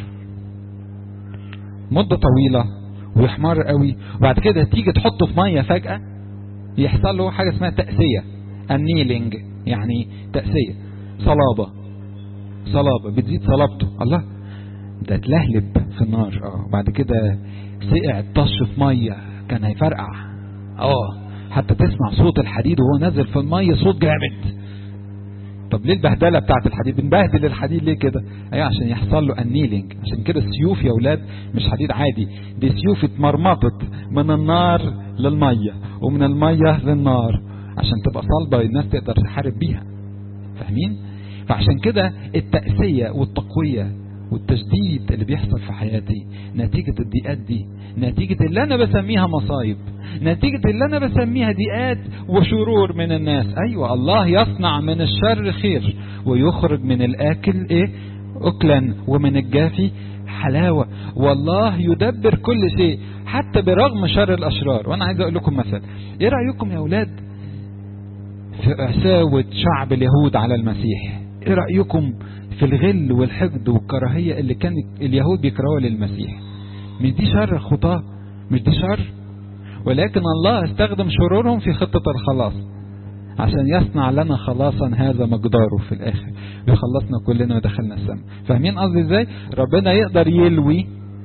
A: مدة طويلة ويحمر قوي وبعد كده تيجي تحطه في مية فجأة يحصل له حاجة اسمها تأسية النيلينج يعني تأسية صلابة صلابة بتزيد صلابته الله ده اتلهلب في النار اه بعد كده سقع طش في مية كان هيفرقع اه حتى تسمع صوت الحديد وهو نازل في المية صوت جامد طب ليه البهدله بتاعت الحديد بنبهدل الحديد ليه كده ايوه عشان يحصل له النيلينج عشان كده السيوف يا اولاد مش حديد عادي دي سيوف اتمرمطت من النار للميه ومن الميه للنار عشان تبقى صلبه الناس تقدر تحارب بيها فاهمين فعشان كده التأسية والتقوية والتجديد اللي بيحصل في حياتي نتيجة الضيقات دي نتيجة اللي أنا بسميها مصايب نتيجة اللي أنا بسميها ضيقات وشرور من الناس أيوة الله يصنع من الشر خير ويخرج من الآكل إيه أكلا ومن الجافي حلاوة والله يدبر كل شيء حتى برغم شر الأشرار وأنا عايز أقول لكم مثل إيه رأيكم يا أولاد في عساوة شعب اليهود على المسيح إيه رأيكم في الغل والحقد والكراهية اللي كان اليهود بيكرهوها للمسيح مش دي شر الخطاة مش دي شر ولكن الله استخدم شرورهم في خطة الخلاص عشان يصنع لنا خلاصا هذا مقداره في الاخر بيخلصنا كلنا ودخلنا السماء فاهمين قصدي ازاي ربنا يقدر يلوي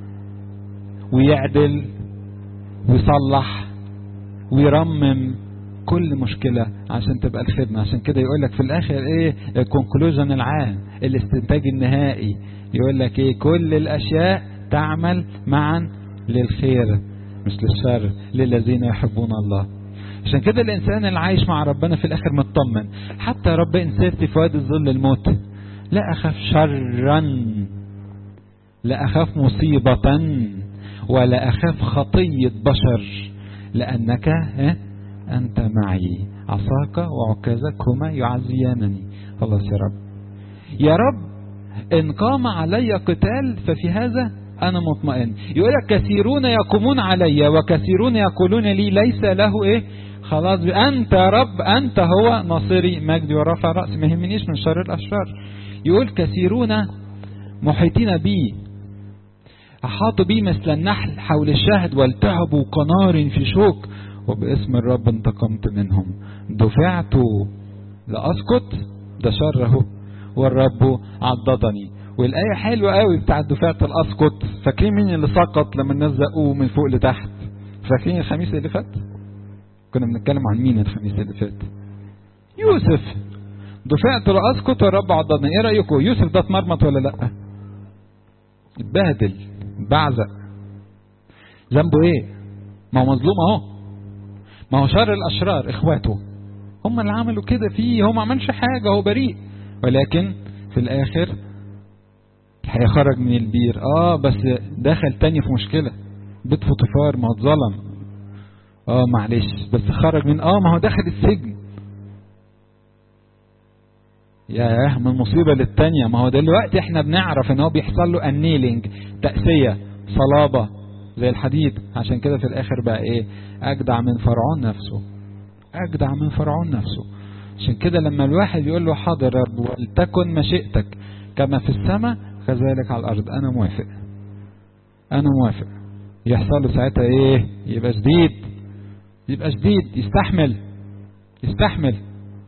A: ويعدل ويصلح ويرمم كل مشكلة عشان تبقى الخدمة عشان كده يقول لك في الاخر ايه الكونكلوجن العام الاستنتاج النهائي يقول لك ايه كل الاشياء تعمل معا للخير مش للشر للذين يحبون الله عشان كده الانسان اللي عايش مع ربنا في الاخر مطمن حتى يا رب ان سرت في وادي الظل الموت لا اخاف شرا لا اخاف مصيبة ولا اخاف خطية بشر لانك انت معي عصاك وعكازك هما يعزيانني خلاص يا رب يا رب ان قام علي قتال ففي هذا انا مطمئن يقول لك كثيرون يقومون علي وكثيرون يقولون لي ليس له ايه خلاص انت يا رب انت هو ناصري مجدي ورفع راسي ما يهمنيش من شر الاشرار يقول كثيرون محيطين بي احاطوا بي مثل النحل حول الشهد والتهبوا كنار في شوك وباسم الرب انتقمت منهم دفعت لاسقط ده شره والرب عضدني والآية حلوة قوي بتاعت دفاعة الأسقط فاكرين مين اللي سقط لما الناس زقوه من فوق لتحت فاكرين الخميس اللي فات كنا بنتكلم عن مين الخميس اللي فات يوسف دفعت الأسقط والرب عضدني ايه رأيكم يوسف ده اتمرمط ولا لا اتبهدل بعزق ذنبه ايه ما هو مظلوم اهو ما هو شر الاشرار اخواته هم اللي عملوا كده فيه هو ما عملش حاجه هو بريء ولكن في الاخر هيخرج من البير اه بس دخل تاني في مشكله بيت فوتيفار ما اتظلم اه معلش بس خرج من اه ما هو دخل السجن ياه من مصيبة للتانية ما هو دلوقتي احنا بنعرف ان هو بيحصل له النيلينج تأسية صلابة زي الحديد عشان كده في الاخر بقى ايه اجدع من فرعون نفسه اجدع من فرعون نفسه عشان كده لما الواحد يقول له حاضر يا رب ولتكن مشيئتك كما في السماء كذلك على الارض انا موافق انا موافق يحصل له ساعتها ايه يبقى شديد يبقى شديد يستحمل يستحمل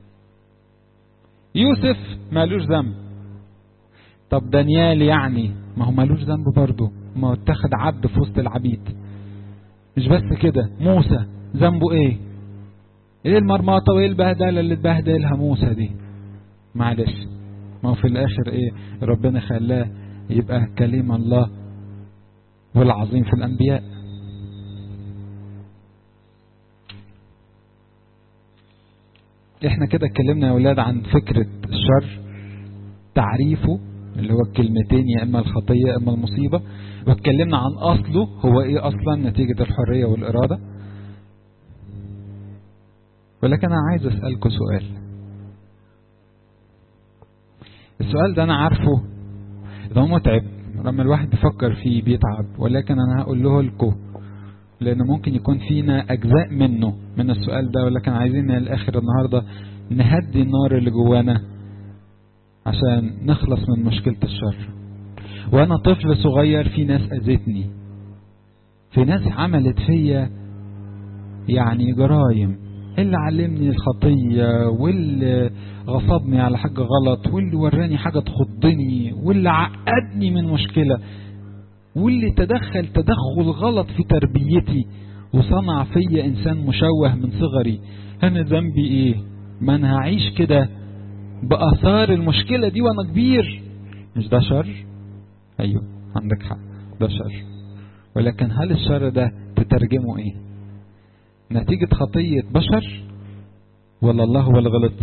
A: يوسف مالوش ذنب طب دانيال يعني ما هو مالوش ذنب برضه ما هو اتخذ عبد في وسط العبيد مش بس كده موسى ذنبه ايه ايه المرمطه وايه البهدله اللي اتبهدلها موسى دي معلش ما هو في الاخر ايه ربنا خلاه يبقى كلمه الله والعظيم في الانبياء احنا كده اتكلمنا يا اولاد عن فكرة الشر تعريفه اللي هو الكلمتين يا اما الخطية يا اما المصيبة واتكلمنا عن اصله هو ايه اصلا نتيجة الحرية والارادة ولكن انا عايز اسألكم سؤال السؤال ده انا عارفه ده متعب لما الواحد بيفكر فيه بيتعب ولكن انا هقول له لكم لان ممكن يكون فينا اجزاء منه من السؤال ده ولكن عايزين الاخر النهارده نهدي النار اللي جوانا عشان نخلص من مشكله الشر وانا طفل صغير في ناس اذتني في ناس عملت فيا يعني جرايم اللي علمني الخطية واللي غصبني على حاجة غلط واللي وراني حاجة تخضني واللي عقدني من مشكلة واللي تدخل تدخل غلط في تربيتي وصنع فيا انسان مشوه من صغري انا ذنبي ايه ما انا هعيش كده باثار المشكله دي وانا كبير مش ده شر ايوه عندك حق ده شر ولكن هل الشر ده تترجمه ايه نتيجة خطية بشر ولا الله هو اللي غلط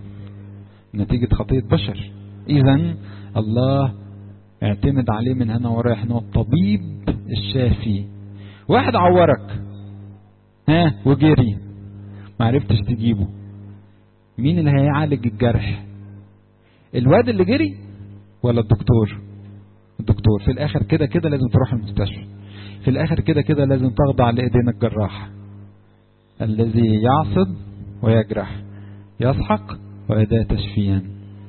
A: نتيجة خطية بشر اذا الله اعتمد عليه من هنا ورايح انه الطبيب الشافي واحد عورك ها وجري ما عرفتش تجيبه مين اللي هيعالج الجرح الواد اللي جري ولا الدكتور الدكتور في الاخر كده كده لازم تروح المستشفى في الاخر كده كده لازم تخضع لايدين الجراح الذي يعصب ويجرح يسحق ويداه تشفيا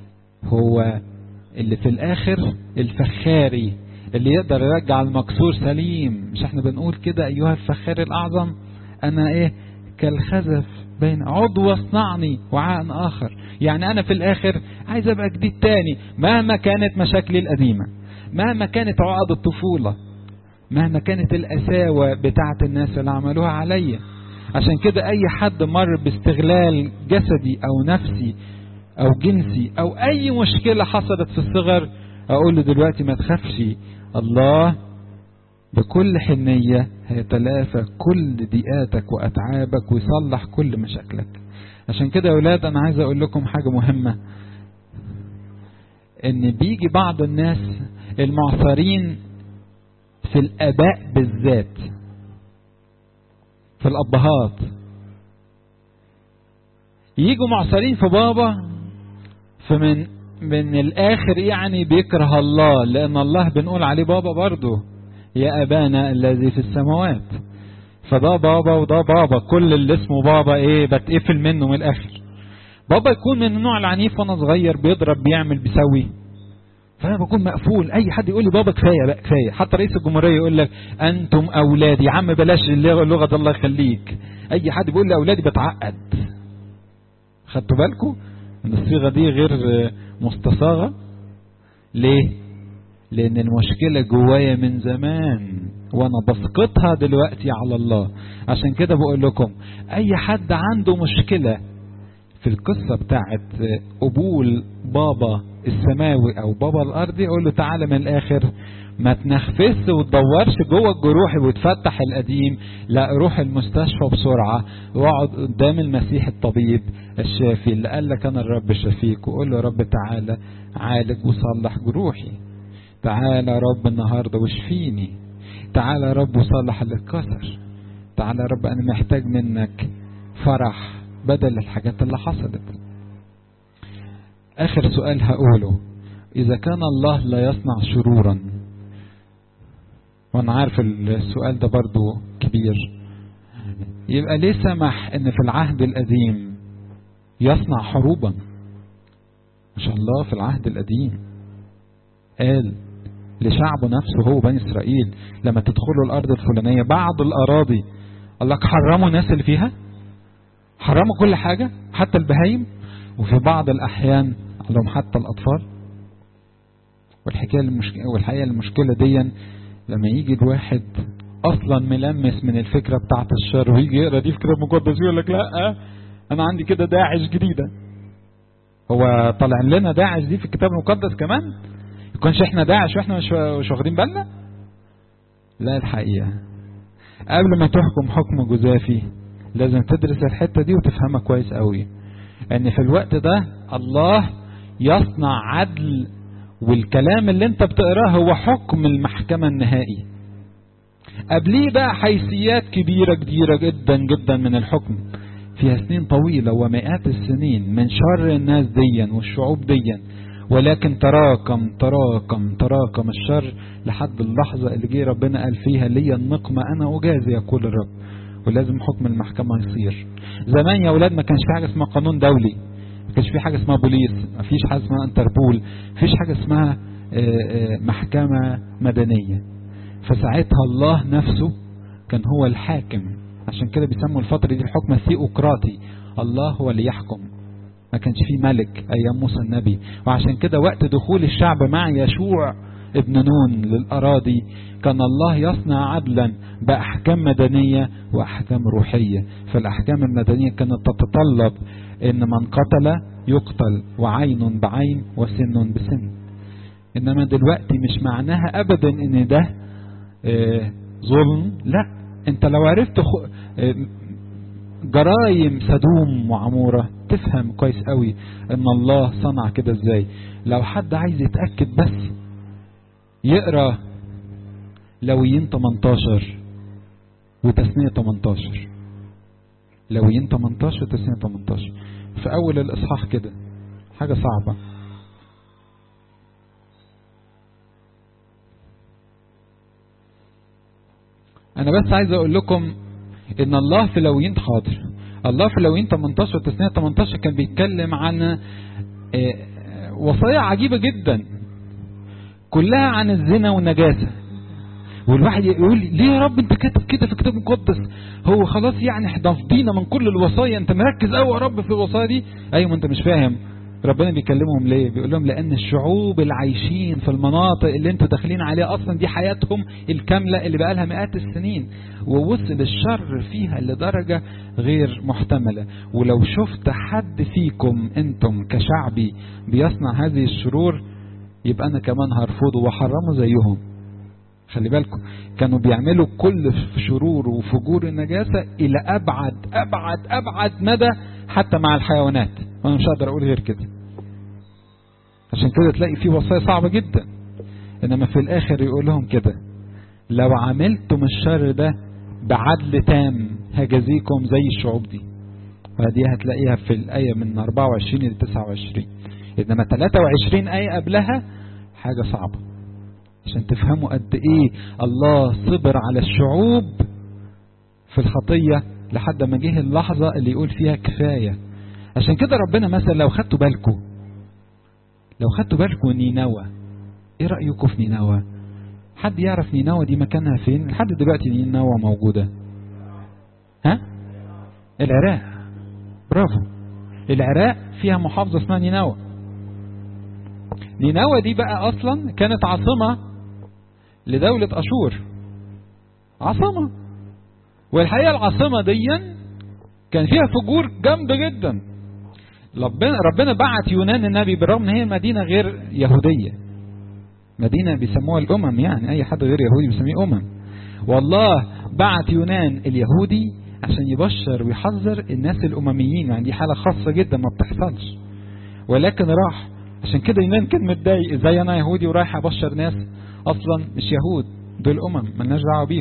A: هو اللي في الاخر الفخاري اللي يقدر يرجع المكسور سليم مش احنا بنقول كده ايها الفخار الاعظم انا ايه كالخزف بين عضو اصنعني وعاء اخر يعني انا في الاخر عايز ابقى جديد تاني مهما كانت مشاكلي القديمه مهما كانت عقد الطفوله مهما كانت القساوه بتاعه الناس اللي عملوها عليا عشان كده اي حد مر باستغلال جسدي او نفسي او جنسي او اي مشكله حصلت في الصغر اقول له دلوقتي ما تخافش الله بكل حنية هيتلافى كل ضيقاتك وأتعابك ويصلح كل مشاكلك عشان كده يا أولاد أنا عايز أقول لكم حاجة مهمة إن بيجي بعض الناس المعصرين في الآباء بالذات في الأبهات يجوا معصرين في بابا فمن من الآخر يعني بيكره الله لأن الله بنقول عليه بابا برضه يا أبانا الذي في السماوات فده بابا وده بابا كل اللي اسمه بابا ايه بتقفل منه من الاخر بابا يكون من النوع العنيف وانا صغير بيضرب بيعمل بيسوي فانا بكون مقفول اي حد يقول لي بابا كفايه بقى كفايه حتى رئيس الجمهوريه يقول لك انتم اولادي يا عم بلاش اللغه الله يخليك اي حد بيقول لي اولادي بتعقد خدتوا بالكم ان الصيغه دي غير مستصاغه ليه لان المشكلة جوايا من زمان وانا بسقطها دلوقتي على الله عشان كده بقول لكم اي حد عنده مشكلة في القصة بتاعت قبول بابا السماوي او بابا الارضي يقول له تعالى من الاخر ما تنخفس وتدورش جوه الجروح وتفتح القديم لا روح المستشفى بسرعة واقعد قدام المسيح الطبيب الشافي اللي قال لك انا الرب شفيك وقول له يا رب تعالى عالج وصلح جروحي تعالى يا رب النهاردة واشفيني تعالى يا رب وصلح اللي اتكسر تعالى يا رب انا محتاج منك فرح بدل الحاجات اللي حصلت اخر سؤال هقوله اذا كان الله لا يصنع شرورا وانا عارف السؤال ده برضو كبير يبقى ليه سمح ان في العهد القديم يصنع حروبا ما شاء الله في العهد القديم قال لشعبه نفسه هو بني اسرائيل لما تدخلوا الارض الفلانيه بعض الاراضي قال لك حرموا الناس اللي فيها حرموا كل حاجه حتى البهايم وفي بعض الاحيان قال لهم حتى الاطفال والحكايه المشكله والحقيقه المشكله دي لما يجي الواحد اصلا ملمس من الفكره بتاعت الشر ويجي يقرا دي في كتاب مقدس يقول لك لا انا عندي كده داعش جديده هو طالع لنا داعش دي في الكتاب المقدس كمان يكونش احنا داعش واحنا مش مش واخدين بالنا لا الحقيقه قبل ما تحكم حكم جزافي لازم تدرس الحته دي وتفهمها كويس قوي ان في الوقت ده الله يصنع عدل والكلام اللي انت بتقراه هو حكم المحكمة النهائي قبليه بقى حيثيات كبيرة كبيرة جدا جدا من الحكم فيها سنين طويلة ومئات السنين من شر الناس ديا والشعوب ديا ولكن تراكم تراكم تراكم الشر لحد اللحظة اللي جه ربنا قال فيها ليا النقمة أنا أجازي يقول الرب ولازم حكم المحكمة يصير زمان يا أولاد ما كانش في حاجة اسمها قانون دولي ما كانش في حاجة اسمها بوليس ما فيش حاجة اسمها انتربول ما فيش حاجة اسمها محكمة مدنية فساعتها الله نفسه كان هو الحاكم عشان كده بيسموا الفترة دي الحكم الثيوقراطي الله هو اللي يحكم ما كانش في ملك ايام موسى النبي وعشان كده وقت دخول الشعب مع يشوع ابن نون للأراضي كان الله يصنع عدلا بأحكام مدنية وأحكام روحية فالأحكام المدنية كانت تتطلب إن من قتل يقتل وعين بعين وسن بسن إنما دلوقتي مش معناها أبدا إن ده آه ظلم لا أنت لو عرفت آه جرايم سدوم وعمورة تفهم كويس قوي ان الله صنع كده ازاي لو حد عايز يتأكد بس يقرأ لويين 18 وتسنية 18 لويين 18 وتسنية 18 في أول الإصحاح كده حاجة صعبة أنا بس عايز أقول لكم إن الله في لويين حاضر الله في لويين 18 وتسنية 18 كان بيتكلم عن وصايا عجيبة جدا كلها عن الزنا والنجاسة والواحد يقول ليه يا رب انت كاتب كده في كتاب مقدس هو خلاص يعني احنا فضينا من كل الوصايا انت مركز قوي يا رب في الوصايا دي ايوه ما انت مش فاهم ربنا بيكلمهم ليه بيقول لهم لان الشعوب العايشين في المناطق اللي انتوا داخلين عليها اصلا دي حياتهم الكاملة اللي بقى لها مئات السنين ووصل الشر فيها لدرجة غير محتملة ولو شفت حد فيكم انتم كشعبي بيصنع هذه الشرور يبقى انا كمان هرفضه واحرمه زيهم خلي بالكم كانوا بيعملوا كل شرور وفجور النجاسة الى ابعد ابعد ابعد مدى حتى مع الحيوانات وانا مش هقدر اقول غير كده عشان كده تلاقي في وصايا صعبة جدا انما في الاخر يقول لهم كده لو عملتم الشر ده بعدل تام هجازيكم زي الشعوب دي ودي هتلاقيها في الآية من 24 ل 29 إنما 23 آية قبلها حاجة صعبة عشان تفهموا قد إيه الله صبر على الشعوب في الخطية لحد ما جه اللحظة اللي يقول فيها كفاية عشان كده ربنا مثلا لو خدتوا بالكم لو خدتوا بالكم نينوى ايه رأيكم في نينوى حد يعرف نينوى دي مكانها فين لحد دلوقتي نينوى موجودة ها العراق برافو العراق فيها محافظة اسمها نينوى نينوى دي بقى اصلا كانت عاصمة لدولة اشور عاصمة والحقيقة العاصمة دي كان فيها فجور جامدة جدا ربنا ربنا بعت يونان النبي بالرغم ان هي مدينة غير يهودية مدينة بيسموها الامم يعني اي حد غير يهودي بيسميه امم والله بعت يونان اليهودي عشان يبشر ويحذر الناس الامميين يعني دي حالة خاصة جدا ما بتحصلش ولكن راح عشان كده يونان كان متضايق ازاي انا يهودي ورايح ابشر ناس اصلا مش يهود دول امم ملناش دعوه بيهم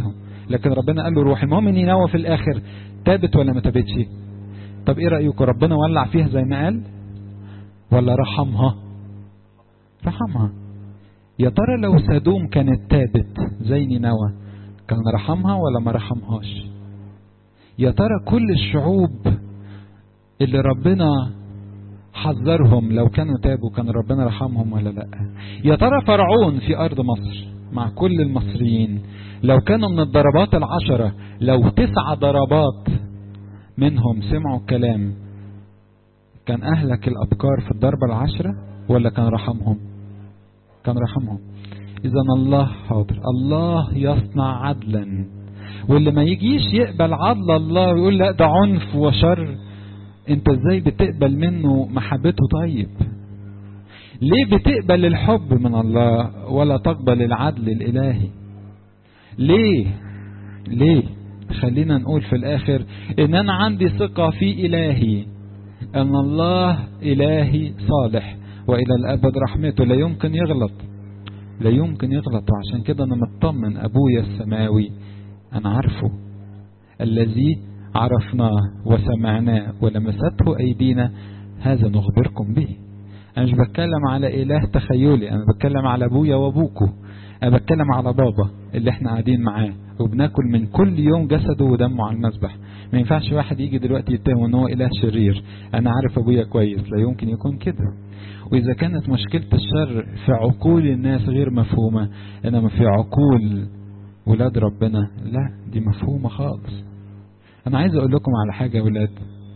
A: لكن ربنا قال له روح المهم نينوى في الاخر تابت ولا ما تابتش طب ايه رايكم ربنا ولع فيها زي ما قال ولا رحمها رحمها يا ترى لو سدوم كانت تابت زي نينوى كان رحمها ولا ما رحمهاش يا ترى كل الشعوب اللي ربنا حذرهم لو كانوا تابوا كان ربنا رحمهم ولا لا يا ترى فرعون في ارض مصر مع كل المصريين لو كانوا من الضربات العشرة لو تسع ضربات منهم سمعوا الكلام كان اهلك الابكار في الضربة العشرة ولا كان رحمهم كان رحمهم اذا الله حاضر الله يصنع عدلا واللي ما يجيش يقبل عدل الله ويقول لا ده عنف وشر انت ازاي بتقبل منه محبته طيب ليه بتقبل الحب من الله ولا تقبل العدل الالهي ليه ليه خلينا نقول في الاخر ان انا عندي ثقة في الهي ان الله الهي صالح والى الابد رحمته لا يمكن يغلط لا يمكن يغلط وعشان كده انا مطمن ابويا السماوي انا عارفه الذي عرفناه وسمعناه ولمسته ايدينا هذا نخبركم به انا مش بتكلم على اله تخيلي انا بتكلم على ابويا وابوكو انا بتكلم على بابا اللي احنا قاعدين معاه وبناكل من كل يوم جسده ودمه على المذبح ما ينفعش واحد يجي دلوقتي يتهم ان هو اله شرير انا عارف ابويا كويس لا يمكن يكون كده واذا كانت مشكله الشر في عقول الناس غير مفهومه انما في عقول ولاد ربنا لا دي مفهومه خالص انا عايز اقول لكم على حاجه يا ولاد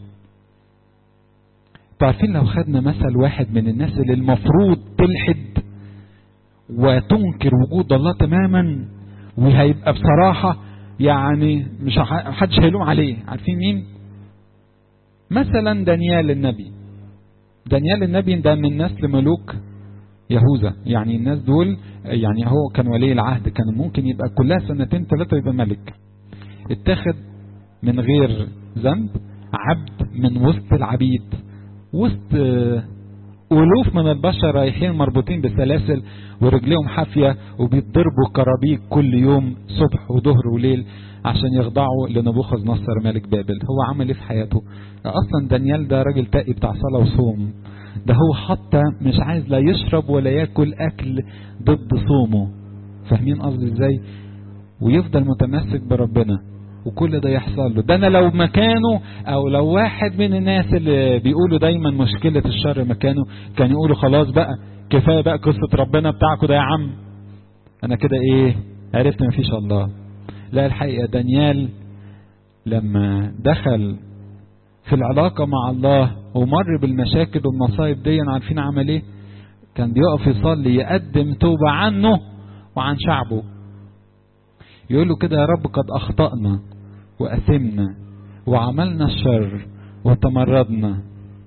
A: عارفين لو خدنا مثل واحد من الناس اللي المفروض تلحد وتنكر وجود الله تماما وهيبقى بصراحة يعني مش حدش هيلوم عليه عارفين مين مثلا دانيال النبي دانيال النبي ده من نسل ملوك يهوذا يعني الناس دول يعني هو كان ولي العهد كان ممكن يبقى كلها سنتين ثلاثة يبقى ملك اتخذ من غير ذنب عبد من وسط العبيد وسط ألوف من البشر رايحين مربوطين بسلاسل ورجليهم حافية وبيتضربوا كرابيك كل يوم صبح وظهر وليل عشان يخضعوا لنبوخذ نصر ملك بابل هو عمل ايه في حياته اصلا دانيال ده راجل تقي بتاع صلاة وصوم ده هو حتى مش عايز لا يشرب ولا ياكل اكل ضد صومه فاهمين قصدي ازاي ويفضل متمسك بربنا وكل ده يحصل له ده انا لو مكانه او لو واحد من الناس اللي بيقولوا دايما مشكلة الشر مكانه كان يقولوا خلاص بقى كفاية بقى قصة ربنا بتاعكم ده يا عم انا كده ايه عرفت مفيش الله لا الحقيقة دانيال لما دخل في العلاقة مع الله ومر بالمشاكل والمصايب دي عارفين عمل ايه كان بيقف يصلي يقدم توبة عنه وعن شعبه يقول له كده يا رب قد أخطأنا وأثمنا وعملنا الشر وتمردنا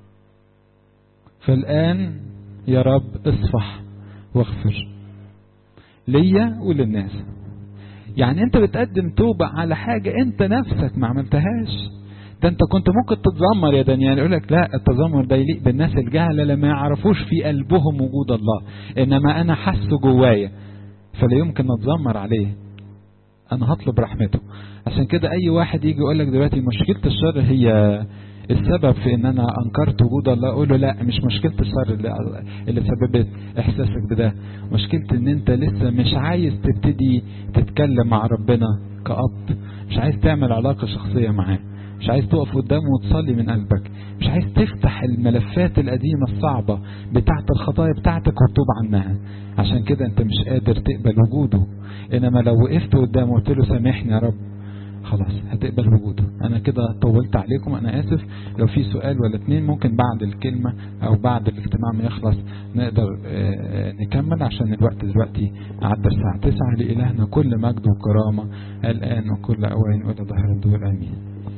A: فالآن يا رب اصفح واغفر ليا وللناس يعني انت بتقدم توبة على حاجة انت نفسك ما عملتهاش ده انت كنت ممكن تتذمر يا دانيال يقول لك لا التذمر ده يليق بالناس الجهلة اللي ما يعرفوش في قلبهم وجود الله انما انا حاسه جوايا فلا يمكن اتذمر عليه انا هطلب رحمته عشان كده اي واحد يجي يقول لك دلوقتي مشكله الشر هي السبب في ان انا انكرت وجود الله اقول له لا مش مشكله الشر اللي, اللي سببت احساسك بده مشكله ان انت لسه مش عايز تبتدي تتكلم مع ربنا كأب مش عايز تعمل علاقه شخصيه معاه مش عايز تقف قدامه وتصلي من قلبك مش عايز تفتح الملفات القديمة الصعبة بتاعت الخطايا بتاعتك وتتوب عنها عشان كده انت مش قادر تقبل وجوده انما لو وقفت قدامه وقلت له سامحني يا رب خلاص هتقبل وجوده انا كده طولت عليكم انا اسف لو في سؤال ولا اتنين ممكن بعد الكلمة او بعد الاجتماع ما يخلص نقدر نكمل عشان الوقت دلوقتي عدى الساعة 9 لإلهنا كل مجد وكرامة الآن وكل أوان وإلى ظهر الدول آمين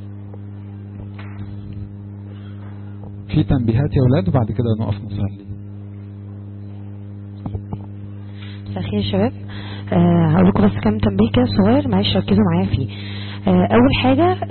A: في تنبيهات يا ولاد وبعد كده نقف نصلي
B: مساء الخير يا شباب أه هقول لكم بس كام تنبيه كده صغير معلش ركزوا معايا فيه أه اول حاجه